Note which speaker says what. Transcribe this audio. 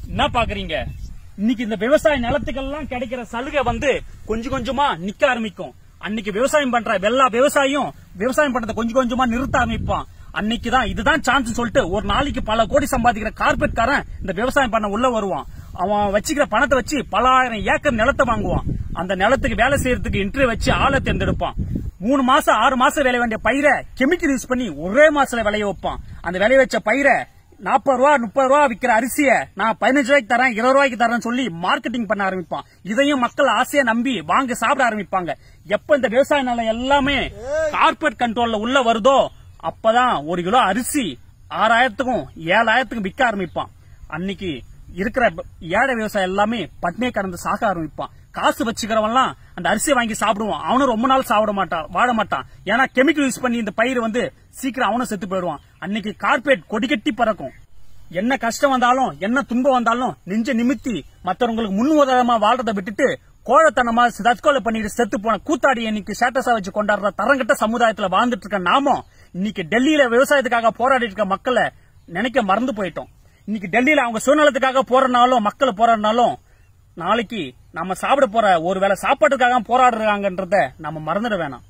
Speaker 1: என்ன பாக்குறீங்க இன்னைக்கு இந்த விவசாய நிலத்துக்கெல்லாம் கிடைக்கிற சலுகை வந்து கொஞ்சம் கொஞ்சமா நிக்க ஆரம்பிக்கும் அன்னைக்கு விவசாயம் பண்ற எல்லா விவசாயியும் விவசாயம் பண்றதை கொஞ்சம் கொஞ்சமா நிறுத்த ஆரம்பிப்பான் அன்னைக்கு தான் இதுதான் சான்ஸ் சொல்லிட்டு ஒரு நாளைக்கு பல கோடி சம்பாதிக்கிற கார்பெட்காரன் இந்த விவசாயம் பண்ண உள்ள வருவான் அவன் வச்சுக்கிற பணத்தை வச்சு பல ஆயிரம் ஏக்கர் நிலத்தை வாங்குவான் அந்த நிலத்துக்கு வேலை செய்யறதுக்கு இன்டர்வியூ வச்சு ஆளை தேர்ந்தெடுப்பான் மூணு மாசம் ஆறு மாசம் விளைய வேண்டிய பயிரை கெமிக்கல் யூஸ் பண்ணி ஒரே மாசத்துல விளைய வைப்பான் அந்த விளைய வச்ச பயிரை நாற்பது ரூபா முப்பது ரூபா விக்கிற அரிசியை நான் பதினஞ்சு ரூபாய்க்கு தரேன் இருபது ரூபாய்க்கு தரேன் சொல்லி மார்க்கெட்டிங் பண்ண ஆரம்பிப்பான் இதையும் மக்கள் ஆசையா நம்பி வாங்க சாப்பிட ஆரம்பிப்பாங்க எப்ப இந்த விவசாய நிலம் எல்லாமே கார்பரேட் கண்ட்ரோல்ல உள்ள வருதோ அப்பதான் ஒரு கிலோ அரிசி ஆறாயிரத்துக்கும் ஏழாயிரத்துக்கும் விற்க ஆரம்பிப்பான் அன்னைக்கு இருக்கிற ஏழை விவசாயம் எல்லாமே பட்னியை கடந்து சாக ஆரம்பிப்பான் காசு வச்சுக்கிறவன்லாம் அந்த அரிசியை வாங்கி சாப்பிடுவான் அவனும் ரொம்ப நாள் சாப்பிட மாட்டான் வாழ மாட்டான் ஏன்னா கெமிக்கல் யூஸ் பண்ணி இந்த பயிர் வந்து சீக்கிரம் அவனும் செத்து போயிடுவான் அன்னைக்கு கார்பரேட் கொடிகட்டி பறக்கும் என்ன கஷ்டம் வந்தாலும் என்ன துன்பம் வந்தாலும் நெஞ்ச நிமித்தி மத்தவங்களுக்கு முன் உதாரணமா வாழ்றதை விட்டுட்டு கோழத்தனமா தற்கொலை பண்ணிட்டு செத்து போன கூத்தாடி இன்னைக்கு ஸ்டேட்டஸா வச்சு கொண்டாடுற தரங்கட்ட சமுதாயத்துல வாழ்ந்துட்டு இருக்க நாமும் இன்னைக்கு டெல்லியில விவசாயத்துக்காக போராடிட்டு இருக்க மக்களை நினைக்க மறந்து போயிட்டோம் இன்னைக்கு டெல்லியில அவங்க சுயநலத்துக்காக போறனாலும் மக்களை போறனாலும் நாளைக்கு நம்ம சாப்பிட போற ஒருவேளை சாப்பாட்டுக்காக போராடுறாங்கன்றத நம்ம மறந்துட வேணாம்